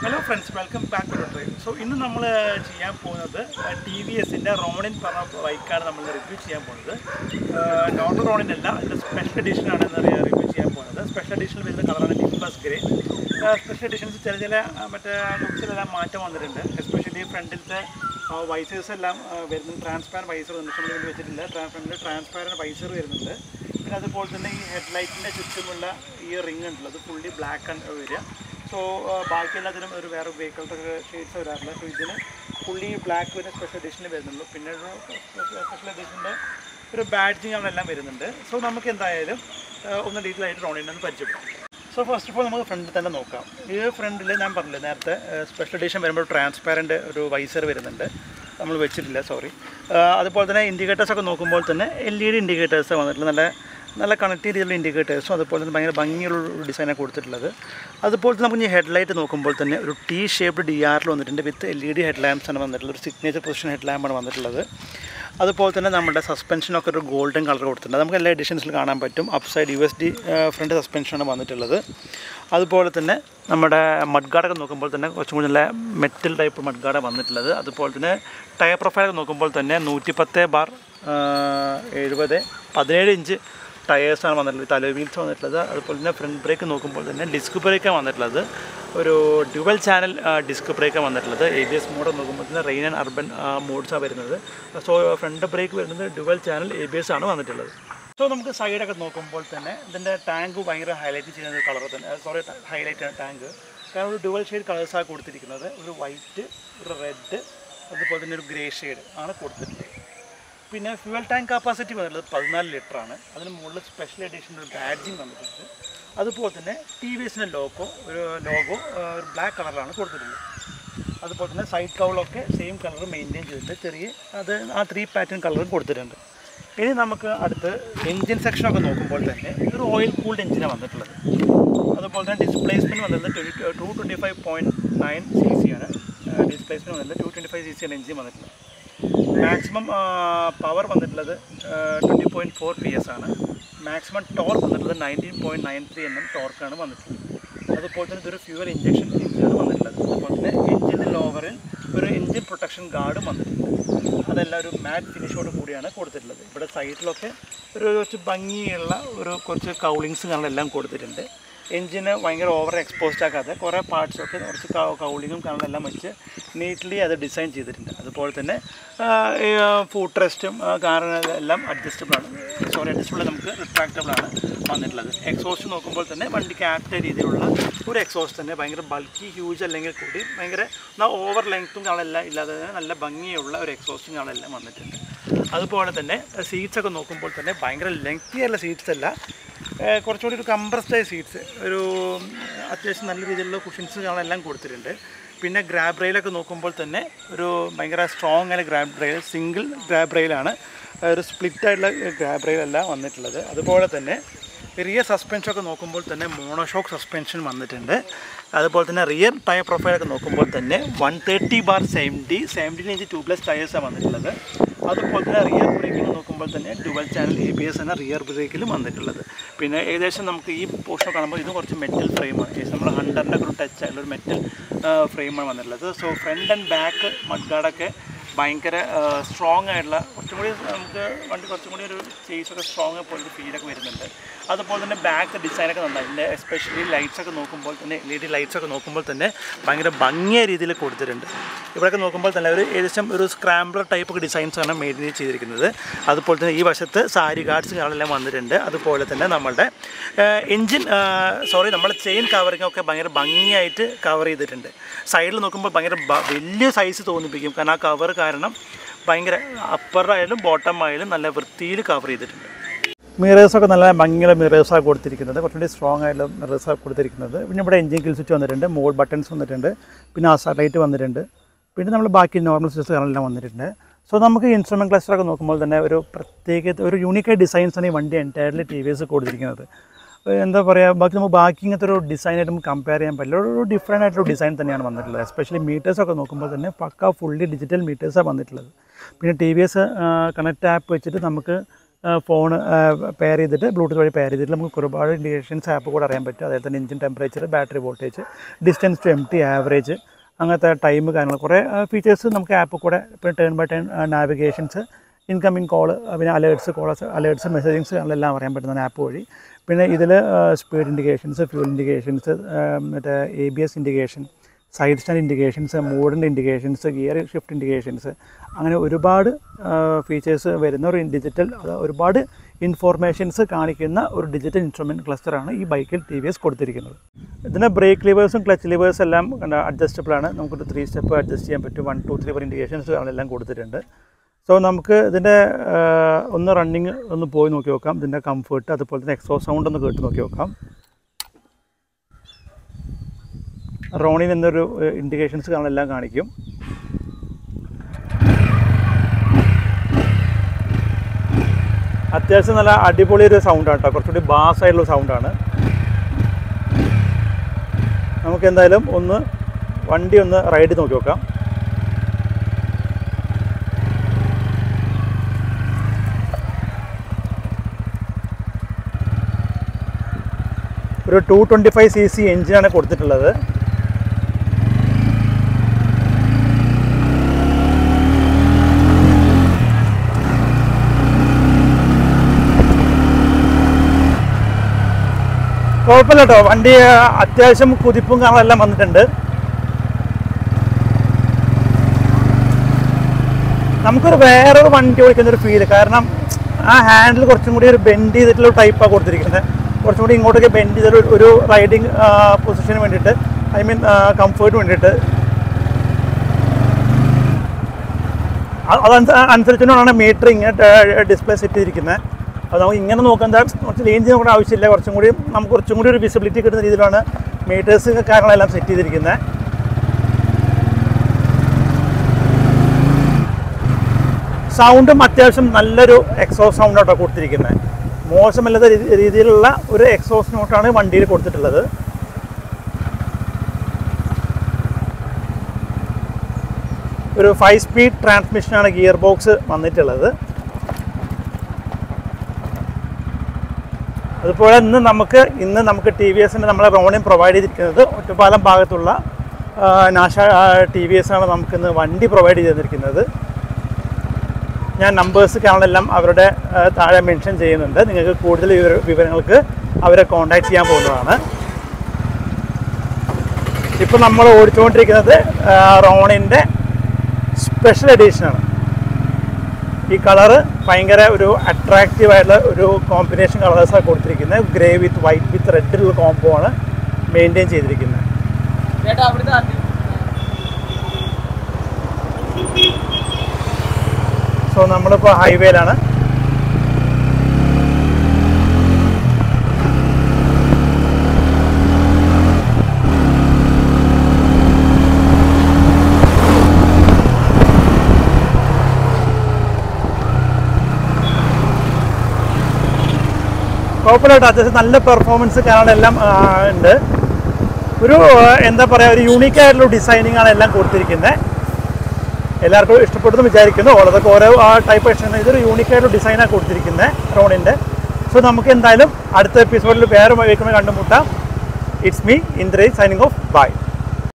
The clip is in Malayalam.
hello friends welcome back to drive so ഇന്ന് നമ്മൾ ചെയ്യാൻ പോകുന്നത് ടി വി എസിൻ്റെ റോണിൻ പറഞ്ഞ ബൈക്കാണ് നമ്മൾ റിവ്യൂ ചെയ്യാൻ പോകുന്നത് നോർമൽ റോണിൻ അല്ല അതിൻ്റെ സ്പെഷ്യൽ എഡിഷൻ ആണ് ഇന്ന് റിവ്യൂ ചെയ്യാൻ പോകുന്നത് സ്പെഷ്യൽ എഡിഷനിൽ വരുന്ന കളറാണ് ടിംബസ് ഗ്രേ സ്പെഷ്യൽ എഡിഷൻസ് ചില ചില ആ, മറ്റേ ലുക്സിലെല്ലാം മാറ്റം വന്നിട്ടുണ്ട് എസ്പെഷ്യലി ഫ്രണ്ടിലത്തെ വൈസേഴ്സ് എല്ലാം ആ, വരുന്നുണ്ട് ട്രാൻസ്പാരൻ വൈസർ നമ്മൾ ഇതിൽ വെച്ചിട്ടില്ല ഫ്രണ്ടിൽ ട്രാൻസ്പാരൻ വൈസർ വരുന്നുണ്ട് പിന്നെ അതുപോലെ തന്നെ ഈ ഹെഡ്ലൈറ്റിൻ്റെ ചുറ്റുമുള്ള ഈ റിങ് ഉണ്ടല്ലോ അത് ഫുള്ളി ബ്ലാക്ക് ആണ് വരിക സോ ബാക്കി എല്ലാത്തിനും ഒരു വേറെ വെഹിക്കിൾത്തെ ഷെയ്ഡ്സ് വരാറില്ല സോ ഇതിന് ഫുള്ളി ബ്ലാക്ക് വരുന്ന സ്പെഷ്യൽ എഡിഷനിൽ വരുന്നുള്ളൂ പിന്നെ ഒരു സ്പെഷ്യൽ എഡിഷൻ്റെ ഒരു ബാഡ്ജിങ് എല്ലാം വരുന്നുണ്ട് സോ നമുക്ക് എന്തായാലും ആ, ഒന്ന് ഡീറ്റെയിൽ ആയിട്ട് റോണിൽ നിന്ന് പരിചയപ്പെടാം സോ ഫസ്റ്റ് ഓഫ് ഓൾ നമുക്ക് ഫ്രണ്ടിൽ തന്നെ നോക്കാം ഈ ഫ്രണ്ടിൽ ഞാൻ പറഞ്ഞില്ലേ നേരത്തെ സ്പെഷ്യൽ എഡിഷൻ വരുമ്പോൾ ട്രാൻസ്പാരൻ്റ് ഒരു വൈസർ വരുന്നുണ്ട് നമ്മൾ വെച്ചിട്ടില്ല സോറി അതുപോലെ തന്നെ ഇൻഡിക്കേറ്റേഴ്സ് ഒക്കെ നോക്കുമ്പോൾ തന്നെ എൽ ഇ ഡി ഇൻഡിക്കേറ്റേഴ്സ് വന്നിട്ടുള്ള നല്ല നല്ല കണക്ട് ചെയ്തിട്ടുള്ള ഇൻഡിക്കേറ്റേഴ്സും അതുപോലെ തന്നെ ഭയങ്കര ഭംഗിയുള്ള ഒരു ഡിസൈനാണ് കൊടുത്തിട്ടുള്ളത് അതുപോലെ തന്നെ നമുക്ക് ഈ ഹെഡ്ലൈറ്റ് നോക്കുമ്പോൾ തന്നെ ഒരു ടി ഷേപ്ഡ് ഡി ആറിൽ വന്നിട്ടുണ്ട് with L E D head lamps ആണ് വന്നിട്ടുള്ളത് ഒരു സിഗ്നേച്ചർ പൊസിഷൻ ഹെഡ് ലാമ്പാണ് വന്നിട്ടുള്ളത് അതുപോലെ തന്നെ നമ്മുടെ സസ്പെൻഷനൊക്കെ ഒരു ഗോൾഡൻ കളർ കൊടുത്തിട്ടുണ്ട് നമുക്ക് എല്ലാ എഡിഷൻസിൽ കാണാൻ പറ്റും upside U S D front സസ്പെൻഷനാണ് വന്നിട്ടുള്ളത് അതുപോലെ തന്നെ നമ്മുടെ മഡ്ഗാർഡൊക്കെ നോക്കുമ്പോൾ തന്നെ കുറച്ചും കൂടി നല്ല മെറ്റൽ ടൈപ്പ് മഡ്ഗാർഡാണ് വന്നിട്ടുള്ളത് അതുപോലെ തന്നെ ടയർ പ്രൊഫൈലൊക്കെ നോക്കുമ്പോൾ തന്നെ നൂറ്റിപ്പത്ത് ബാർ എഴുപത് പതിനേഴ് ഇഞ്ച് ടയേഴ്സാണ് വന്നിട്ടുള്ളത് തല വീൽസ് വന്നിട്ടുള്ളത് അതുപോലെ തന്നെ ഫ്രണ്ട് ബ്രേക്ക് നോക്കുമ്പോൾ തന്നെ ഡിസ്ക് ബ്രേക്കാണ് വന്നിട്ടുള്ളത് ഒരു ഡ്യുവൽ ചാനൽ ഡിസ്ക് ബ്രേക്കാണ് വന്നിട്ടുള്ളത് എ ബി എസ് മോഡ് നോക്കുമ്പോൾ തന്നെ റെയിൻ ആൻഡ് അർബൻ മോഡ്സാണ് വരുന്നത് സോ ഫ്രണ്ട് ബ്രേക്ക് വരുന്നത് dual channel A B S ആണ് വന്നിട്ടുള്ളത് സോ നമുക്ക് സൈഡൊക്കെ നോക്കുമ്പോൾ തന്നെ ഇതിൻ്റെ ടാങ്ക് ഭയങ്കര ഹൈലൈറ്റ് ചെയ്യുന്ന ഒരു കളർ തന്നെ സോറി ഹൈലൈറ്റ് ആണ് ടാങ്ക് കാരണം ഒരു ഡുവൽ ഷെയ്ഡ് കളേഴ്സാണ് കൊടുത്തിരിക്കുന്നത് ഒരു വൈറ്റ് ഒരു റെഡ് അതുപോലെ തന്നെ ഒരു ഗ്രേ ഷെയ്ഡ് ആണ് കൊടുത്തിട്ടുള്ളത് പിന്നെ ഫ്യൂവൽ ടാങ്ക് കപ്പാസിറ്റി വന്നിട്ടുള്ളത് പതിനാല് ലിറ്റർ ആണ് അതിന് മുകളിൽ സ്പെഷ്യൽ എഡിഷൻ ഒരു ബാഡ്ജിങ് വന്നിട്ടുണ്ട് അതുപോലെ തന്നെ ടി വി എസിൻ്റെ ലോഗോ ഒരു ലോഗോ ഒരു ബ്ലാക്ക് കളറിലാണ് കൊടുത്തിട്ടുള്ളത് അതുപോലെ തന്നെ സൈഡ് കൗളൊക്കെ സെയിം കളർ മെയിൻറ്റെയിൻ ചെയ്തിട്ടുണ്ട് ചെറിയ അത് ആ ത്രീ പാറ്റേൺ കളറും കൊടുത്തിട്ടുണ്ട് ഇനി നമുക്ക് അടുത്ത് എൻജിൻ സെക്ഷനൊക്കെ നോക്കുമ്പോൾ തന്നെ ഒരു ഓയിൽ കൂൾഡ് എഞ്ചിനാണ് വന്നിട്ടുള്ളത് അതുപോലെ തന്നെ ഡിസ്പ്ലേസ്മെൻറ്റ് വന്നത് twenty two twenty five point nine C C ആണ് ഡിസ്പ്ലേസ്മെൻറ്റ് വന്നത് two twenty five C C ആണ് എഞ്ചിൻ വന്നിട്ടുള്ളത് മാക്സിമം പവർ വന്നിട്ടുള്ളത് twenty point four P S ആണ് മാക്സിമം ടോർക്ക് വന്നിട്ടുള്ളത് നയൻറ്റീൻ പോയിൻറ്റ് നയൻ ത്രീ എണ്ണം ടോർക്കാണ് വന്നിട്ടുള്ളത് അതുപോലെ തന്നെ ഇതൊരു ഫ്യൂവൽ ഇഞ്ചക്ഷൻ എഞ്ചിനാണ് വന്നിട്ടുള്ളത് അതുപോലെ തന്നെ എഞ്ചിൻ്റെ ലോവറിൽ ഒരു എഞ്ചിൻ പ്രൊട്ടക്ഷൻ ഗാർഡും വന്നിട്ടുണ്ട് അതെല്ലാം ഒരു മാറ്റ് ഫിനിഷോട് കൂടിയാണ് കൊടുത്തിട്ടുള്ളത് ഇവിടെ സൈഡിലൊക്കെ ഒരു കുറച്ച് ഭംഗിയുള്ള ഒരു കുറച്ച് കൗളിങ്സ് കാണലെല്ലാം കൊടുത്തിട്ടുണ്ട് എഞ്ചിന് ഭയങ്കര ഓവർ എക്സ്പോസ്ഡ് ആക്കാതെ കുറേ പാർട്സൊക്കെ കുറച്ച് കൗളിങ്ങും കാണലെല്ലാം വെച്ച് നീറ്റ്ലി അത് ഡിസൈൻ ചെയ്തിട്ടുണ്ട് അതുപോലെ തന്നെ ഫുഡ് റെസ്റ്റും കാറിനെല്ലാം അഡ്ജസ്റ്റബിൾ ആണ് സോറി അഡ്ജസ്റ്റബിൾ നമുക്ക് റിട്രാക്റ്റബിൾ ആണ് വന്നിട്ടുള്ളത് എക്സോസ്റ്റ് നോക്കുമ്പോൾ തന്നെ വണ്ടിക്ക് ആപ്റ്റ് രീതിയിലുള്ള ഒരു എക്സോസ്റ്റ് തന്നെ ഭയങ്കര ബൾക്കി ഹ്യൂജ് അല്ലെങ്കിൽ കൂടി ഭയങ്കര ഓവർ ലെങ്ത്തും കാണലെല്ലാം ഇല്ലാതെ തന്നെ നല്ല ഭംഗിയുള്ള ഒരു എക്സോസ്റ്റും കാണലെല്ലാം വന്നിട്ടുണ്ട് അതുപോലെ തന്നെ സീറ്റ്സ് ഒക്കെ നോക്കുമ്പോൾ തന്നെ ഭയങ്കര ലെങ്തി ആയിട്ടുള്ള സീറ്റ്സ് അല്ല ഏഹ് കുറച്ചുകൂടി ഒരു കംപ്രസ്ഡ് സീറ്റ്സ് ഒരു അത്യാവശ്യം നല്ല രീതിയിലുള്ള കുഷൻസ് കാണാനെല്ലാം കൊടുത്തിട്ടുണ്ട് പിന്നെ ഗ്രാബ് റെയിലൊക്കെ നോക്കുമ്പോൾ തന്നെ ഒരു ഭയങ്കര സ്ട്രോങ് ആയ ഗ്രാബ് റെയിൽ സിംഗിൾ ഗ്രാബ് റെയിലാണ് ഒരു സ്പ്ലിറ്റ് ആയിട്ടുള്ള ഗ്രാബ് റെയിലല്ല വന്നിട്ടുള്ളത് അതുപോലെ തന്നെ റിയർ സസ്പെൻഷൻ ഒക്കെ നോക്കുമ്പോൾ തന്നെ മോണോഷോക്ക് സസ്പെൻഷൻ വന്നിട്ടുണ്ട് അതുപോലെ തന്നെ റിയർ ടയർ പ്രൊഫൈലൊക്കെ നോക്കുമ്പോൾ തന്നെ one thirty bar seventy seventeen inch tubeless ടയേഴ്സാണ് വന്നിട്ടുള്ളത് അതുപോലെ തന്നെ റിയർ ബ്രേക്കിൽ നോക്കുമ്പോൾ തന്നെ dual channel A B S എന്ന റിയർ ബ്രേക്കിലും വന്നിട്ടുള്ളത് പിന്നെ ഏകദേശം നമുക്ക് ഈ പോർഷൻ കാണുമ്പോൾ ഇത് കുറച്ച് മെറ്റൽ ഫ്രെയിമാണ് ഏകദേശം നമ്മൾ ഹൺഡ്രഡിൻ്റെ ഒക്കെ ഒരു ടച്ച് ആയിട്ടുള്ള ഒരു മെറ്റൽ ഫ്രെയിമാണ് വന്നിട്ടുള്ളത് സോ ഫ്രണ്ട് ആൻഡ് ബാക്ക് മഡ്ഗാർഡൊക്കെ ഭയങ്കര സ്ട്രോങ് ആയിട്ടുള്ള കുറച്ചും കൂടി നമുക്ക് വണ്ടി കുറച്ചും കൂടി ഒരു ചേസൊക്കെ സ്ട്രോങ് പോലൊരു ഫീലൊക്കെ വരുന്നുണ്ട് അതുപോലെ തന്നെ ബാക്ക് ഡിസൈനൊക്കെ നന്നായിട്ടുണ്ട് എസ്പെഷ്യലി ലൈറ്റ്സ് ഒക്കെ നോക്കുമ്പോൾ തന്നെ എൽ ഇ ഡി ലൈറ്റ്സ് ഒക്കെ നോക്കുമ്പോൾ തന്നെ ഭയങ്കര ഭംഗിയ രീതിയിൽ കൊടുത്തിട്ടുണ്ട് ഇവിടെയൊക്കെ നോക്കുമ്പോൾ തന്നെ ഒരു ഏകദേശം ഒരു സ്ക്രാംബ്ലർ ടൈപ്പ് ഒക്കെ ഡിസൈൻസ് ആണ് മെയിൻറ്റെയിൻ ചെയ്തിരിക്കുന്നത് അതുപോലെ തന്നെ ഈ വശത്ത് സാരി ഗാർഡ്സ് കാണലെല്ലാം വന്നിട്ടുണ്ട് അതുപോലെ തന്നെ നമ്മളുടെ എൻജിൻ സോറി നമ്മുടെ ചെയിൻ കവറിങ് ഒക്കെ ഭയങ്കര ഭംഗിയായിട്ട് കവർ ചെയ്തിട്ടുണ്ട് സൈഡിൽ നോക്കുമ്പോൾ ഭയങ്കര ബ- വലിയ സൈസ് തോന്നിപ്പിക്കും കാരണം ആ കവർ കാരണം ഭയങ്കര അപ്പർ ആയാലും ബോട്ടം ആയാലും നല്ല വൃത്തിയിൽ കവർ ചെയ്തിട്ടുണ്ട് മിറേഴ്സൊക്കെ നല്ല ഭംഗിയുള്ള മിറേഴ്സാണ് കൊടുത്തിരിക്കുന്നത് കുറച്ചുകൂടി സ്ട്രോങ് ആയിട്ടുള്ള മിറേഴ്സാണ് കൊടുത്തിരിക്കുന്നത് പിന്നെ ഇവിടെ എഞ്ചിൻ കിൽ സ്വിച്ച് വന്നിട്ടുണ്ട് മോൾ ബട്ടൺസ് വന്നിട്ടുണ്ട് പിന്നെ ആസാർ ലൈറ്റ് വന്നിട്ടുണ്ട് പിന്നെ നമ്മൾ ബാക്കി നോർമൽ സ്വിച്ച് കാണലെല്ലാം വന്നിട്ടുണ്ട് സോ നമുക്ക് ഇൻസ്ട്രുമെൻറ്റ് ക്ലസ്റ്ററൊക്കെ നോക്കുമ്പോൾ തന്നെ ഒരു പ്രത്യേക ഒരു യൂണിക്കായ ഡിസൈൻസാണ് ഈ വണ്ടി എൻറ്റയർലി ടി വി എസ് കൊടുത്തിരിക്കുന്നത് എന്താ പറയുക ബാക്കി നമുക്ക് ബാക്കി ഇങ്ങനത്തെ ഒരു ഡിസൈനായിട്ട് നമുക്ക് കമ്പയർ ചെയ്യാൻ പറ്റില്ല ഒരു ഡിഫറെൻ്റ് ആയിട്ടുള്ള ഡിസൈൻ തന്നെയാണ് വന്നിട്ടുള്ളത് എസ്പെഷ്യലി മീറ്റേഴ്സൊക്കെ നോക്കുമ്പോൾ തന്നെ പക്ക ഫുള്ളി ഡിജിറ്റൽ മീറ്റേഴ്സാണ് വന്നിട്ടുള്ളത് പിന്നെ ടി വി എസ് കണക്റ്റ് ആപ്പ് വെച്ചിട്ട് നമുക്ക് ഫോൺ പെയർ ചെയ്തിട്ട് ബ്ലൂടൂത്ത് വഴി പെയർ ചെയ്തിട്ട് നമുക്ക് ഒരുപാട് ഇൻഡിക്കേഷൻസ് ആപ്പ് കൂടെ അറിയാൻ പറ്റും അതേപോലെ തന്നെ engine temperature battery voltage distance to empty average അങ്ങനത്തെ ടൈം കാര്യങ്ങൾ കുറേ ഫീച്ചേഴ്സ് നമുക്ക് ആപ്പ് കൂടെ ഇപ്പോൾ turn by turn navigations incoming call പിന്നെ അലേർട്സ് കോളേഴ്സ് അലേർട്സ് മെസ്സേജിങ്സ് എല്ലാം അറിയാൻ പറ്റുന്ന ആപ്പ് വഴി പിന്നെ ഇതിൽ സ്പീഡ് ഇൻഡിക്കേഷൻസ് ഫ്യൂൽ ഇൻഡിക്കേഷൻസ് മറ്റേ A B S indication side stand indications മൂഡിൻ്റെ ഇൻഡിക്കേഷൻസ് ഗിയർ ഷിഫ്റ്റ് ഇൻഡിക്കേഷൻസ് അങ്ങനെ ഒരുപാട് ഫീച്ചേഴ്സ് വരുന്ന ഒരു ഡിജിറ്റൽ അത് ഒരുപാട് ഇൻഫോർമേഷൻസ് കാണിക്കുന്ന ഒരു ഡിജിറ്റൽ ഇൻസ്ട്രുമെൻറ്റ് ക്ലസ്റ്ററാണ് ഈ ബൈക്കിൽ ടി വി എസ് കൊടുത്തിരിക്കുന്നത് ഇതിന് ബ്രേക്ക് ലിവേഴ്സും ക്ലച്ച് ലിവേഴ്സ് എല്ലാം അഡ്ജസ്റ്റബിൾ ആണ് നമുക്കൊരു ത്രീ സ്റ്റെപ്പ് അഡ്ജസ്റ്റ് ചെയ്യാൻ പറ്റും one two three four indications എല്ലാം കൊടുത്തിട്ടുണ്ട് സോ നമുക്ക് ഇതിൻ്റെ ഒന്ന് റണ്ണിങ് ഒന്ന് പോയി നോക്കി നോക്കാം ഇതിൻ്റെ കംഫർട്ട് അതുപോലെ തന്നെ എക്സോ സൗണ്ട് ഒന്ന് കേട്ട് നോക്കി നോക്കാം റോണിൻ എന്നൊരു ഇൻഡിക്കേഷൻസ് കാണാനെല്ലാം കാണിക്കും അത്യാവശ്യം നല്ല അടിപൊളി ഒരു സൗണ്ടാണ് കേട്ടോ കുറച്ചുകൂടി ബാസ് ആയിട്ടുള്ള സൗണ്ടാണ് നമുക്ക് എന്തായാലും ഒന്ന് വണ്ടി ഒന്ന് റൈഡ് ചെയ്ത് നോക്കി നോക്കാം ഒരു two twenty five C C എഞ്ചിനാണ് കൊടുത്തിട്ടുള്ളത് കുഴപ്പമില്ല കേട്ടോ വണ്ടി അത്യാവശ്യം കുതിപ്പും കാണാനെല്ലാം വന്നിട്ടുണ്ട് നമുക്കൊരു വേറൊരു വണ്ടി ഓടിക്കുന്ന ഒരു ഫീല് കാരണം ആ ഹാൻഡിൽ കുറച്ചും കൂടി ഒരു ബെൻഡ് ചെയ്തിട്ടുള്ള ടൈപ്പാണ് കൊടുത്തിരിക്കുന്നത് കുറച്ചും കൂടി ഇങ്ങോട്ടേക്ക് ബെൻഡ് ചെയ്തൊരു ഒരു റൈഡിങ് പൊസിഷന് വേണ്ടിയിട്ട് ഐ മീൻ കംഫേർട്ട് വേണ്ടിയിട്ട് അ- അതനുസ അനുസരിച്ചുകൊണ്ടാണ് മീറ്റർ ഇങ്ങനെ ഡിസ്പ്ലേ സെറ്റ് ചെയ്തിരിക്കുന്നത് അപ്പോൾ നമുക്ക് ഇങ്ങനെ നോക്കാൻ കുറച്ച് റേഞ്ച് നോക്കേണ്ട ആവശ്യമില്ല കുറച്ചും കൂടി നമുക്ക് കുറച്ചും കൂടി ഒരു വിസിബിലിറ്റി കിട്ടുന്ന രീതിയിലാണ് മീറ്റേഴ്സ് കാര്യങ്ങളെല്ലാം സെറ്റ് ചെയ്തിരിക്കുന്നത് സൗണ്ടും അത്യാവശ്യം നല്ലൊരു എക്സോസ് സൗണ്ടാണ് കൊടുത്തിരിക്കുന്നത് മോശമല്ലാത്ത രീതി- രീതിയിലുള്ള ഒരു എക്സോസ് നോട്ടാണ് വണ്ടിയിൽ കൊടുത്തിട്ടുള്ളത് ഒരു ഫൈവ് സ്പീഡ് ട്രാൻസ്മിഷനാണ് ഗിയർ ബോക്സ് വന്നിട്ടുള്ളത് അതുപോലെ ഇന്ന് നമുക്ക് ഇന്ന് നമുക്ക് ടി വി എസിൻ്റെ നമ്മളെ റോണിൻ പ്രൊവൈഡ് ചെയ്തിരിക്കുന്നത് ഒറ്റപ്പാലം ഭാഗത്തുള്ള ആ, നാഷ ടി വി എസ് ആണ് നമുക്കിന്ന് വണ്ടി പ്രൊവൈഡ് ചെയ്തിരിക്കുന്നത് ഞാൻ നമ്പേഴ്സ് കാണലെല്ലാം അവരുടെ ആ, താഴെ മെൻഷൻ ചെയ്യുന്നുണ്ട് നിങ്ങൾക്ക് കൂടുതൽ വിവര- വിവരങ്ങൾക്ക് അവരെ കോൺടാക്ട് ചെയ്യാൻ പോകുന്നതാണ് ഇപ്പോൾ നമ്മൾ ഓടിച്ചുകൊണ്ടിരിക്കുന്നത് ആ, റോണിൻ്റെ സ്പെഷ്യൽ എഡീഷനാണ് ഈ കളറ് ഭയങ്കര ഒരു അട്രാക്റ്റീവ് ആയിട്ടുള്ള ഒരു കോമ്പിനേഷൻ കളേഴ്സാണ് കൊടുത്തിരിക്കുന്നത് ഗ്രേ വിത്ത് വൈറ്റ് വിത്ത് റെഡിലുള്ള കോംബോ ആണ് മെയിൻറ്റെയിൻ ചെയ്തിരിക്കുന്നത് ചേട്ടാ അവിടുത്തെ ആദ്യം സോ നമ്മളിപ്പോൾ ഹൈവേയിലാണ് കുഴപ്പമില്ല കേട്ടോ അത്യാവശ്യം നല്ല പെർഫോമൻസ് കാണാനെല്ലാം ആ, ഉണ്ട് ഒരു ആ, എന്താ പറയുക ഒരു യൂണീക്ക് ആയിട്ടുള്ള ഡിസൈനിങ് ആണ് എല്ലാം കൊടുത്തിരിക്കുന്നത് എല്ലാവർക്കും ഇഷ്ടപ്പെടുന്നു വിചാരിക്കുന്നു ഓരോതൊക്കെ ഓരോ ടൈപ്പ് ഇഷ്ടം ഇതൊരു യൂണീക്ക് ആയിട്ടുള്ള ഡിസൈനാണ് കൊടുത്തിരിക്കുന്നത് റോണിൻ്റെ സോ നമുക്ക് എന്തായാലും അടുത്ത എപ്പിസോഡിൽ വേറെ വെഹിക്കിളിനെ കണ്ടുമുട്ടാം it's me Indre signing off by